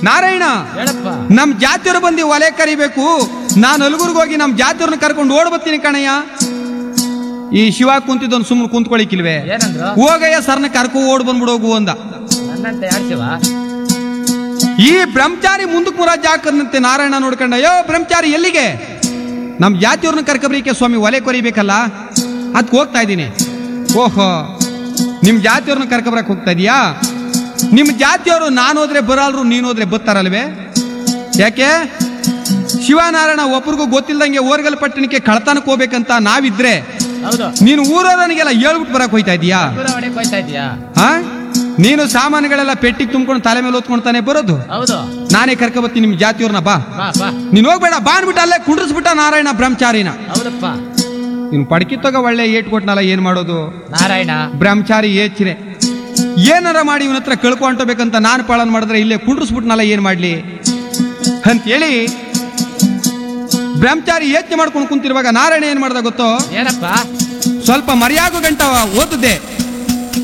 ನಾರಾಯಣ ಹೇಳಪ್ಪ ನಮ್ ಜಾತಿಯವರು ಬಂದು ಒಲೆ ಕರಿಬೇಕು ನಾನು ಅಲ್ಗುರ್ಗ್ ಹೋಗಿ ನಮ್ ಜಾತಿಯವ್ರನ್ನ ಕರ್ಕೊಂಡು ಓಡ್ ಬರ್ತೀನಿ ಕಣಯ್ಯ ಈ ಶಿವ ಕುಂತಿದ್ದೊಂದು ಸುಮ್ಮನೆ ಕುಂತ್ಕೊಳಿಕಿಲ್ವೇ ಏನಂದ್ರು ಹೋಗಯ್ಯ ಸರ್ನ ಕರ್ಕೊ ಓಡ್ ಬಂದ್ಬಿಡು ಹೋಗು ಅಂದ ನನ್ನಂತ ಯಾಡ್ಸಿವ ಈ ಬ್ರಹ್ಮಚಾರಿ ಮುಂದಕ್ಕೆ ಮುರಾಜ್ ಹಾಕದಂತೆ ನಾರಾಯಣ ನೋಡ್ಕೊಂಡ ಅಯ್ಯೋ ಬ್ರಹ್ಮಚಾರಿ ಎಲ್ಲಿಗೆ ನಮ್ ಜಾತಿಯವ್ರನ್ನ ಕರ್ಕಬ್ರಿಕೆ ಸ್ವಾಮಿ ಒಲೆ ಕೊರಿಬೇಕಲ್ಲ ಅದಕ್ಕೆ ಹೋಗ್ತಾ ಇದ್ದೀನಿ ಓಹೋ ನಿಮ್ ಜಾತಿಯವ್ರನ್ನ ಕರ್ಕಬ್ರಕ್ ಹೋಗ್ತಾ ಇದೀಯಾ ನಿಮ್ ಜಾತಿಯವರು ನಾನು ಹೋದ್ರೆ ಬರಲ್ರು ನೀನು ಹೋದ್ರೆ ಬತ್ತಾರಲ್ವೇ ಯಾಕೆ ಶಿವನಾರಾಯಣ ಒಬ್ರಿಗೂ ಗೊತ್ತಿಲ್ದಂಗೆ ಓರ್ಗಲ್ ಪಟ್ಟಣಕ್ಕೆ ಕಳ್ತನಕ್ಕೆ ಹೋಗ್ಬೇಕಂತ ನಾವಿದ್ರೆ ಹೌದು ನೀನು ಊರವನಿಗೆಲ್ಲ ಹೇಳ್ಬಿಟ್ಟು ಬರಕ್ ಹೋಯ್ತಾ ಇದೀಯಾ ದೂರ ಹೊಡೆಕ್ ಹೋಯ್ತಾ ಇದೀಯಾ ಆ ನೀನು ಸಾಮಾನುಗಳೆಲ್ಲ ಪೆಟ್ಟಿಗೆ ತುಂಬ್ಕೊಂಡು ತಲೆ ಮೇಲೆ ಹೊತ್ಕೊಂಡ್ತಾನೆ ಬರೋದು ಹೌದು ನಾನೇ ಕರ್ಕೊಬತ್ತೀನಿ ನಿಮ್ ಜಾತಿಯವ್ರನ್ನ ಬಾ ಬಾ ಬಾ ನೀನ್ ಹೋಗ್ಬೇಡ ಬಾ ಅನ್ಬಿಟ್ಟು ಅಲ್ಲೇ ಕುಂಡ್ರಿಸ್ಬಿಟ್ಟ ನಾರಾಯಣ ಬ್ರಹ್ಮಚಾರಿನ ಹೌದಪ್ಪ ನೀನು ಪಡ್ಕಿ ತಗ ಒಳ್ಳೆ ಏಟ್ ಕೊಟ್ನಲ್ಲ ಏನ್ ಮಾಡೋದು ನಾರಾಯಣ ಬ್ರಹ್ಮಚಾರಿ ಏಚಿರೆ ಏನಾರ ಮಾಡಿ ಇವನ ಹತ್ರ ಕಳ್ಕೊಂಟೋಬೇಕಂತ ನಾನು ಪಾಲನ್ ಮಾಡಿದ್ರೆ ಇಲ್ಲೇ ಕುಂಡ್ರಿಸ್ಬಿಟ್ನಲ್ಲ ಏನ್ ಮಾಡ್ಲಿ ಅಂತೇಳಿ ಬ್ರಹ್ಮಚಾರಿ ಯೋಚನೆ ಮಾಡ್ಕೊಂಡು ಕುಂತಿರುವಾಗ ನಾರಾಯಣ ಏನ್ ಮಾಡ್ದ ಗೊತ್ತೋ ಏನಪ್ಪ ಸ್ವಲ್ಪ ಮರ್ಯಾಗೋ ಗಂಟ ಓದಿದ್ದೆ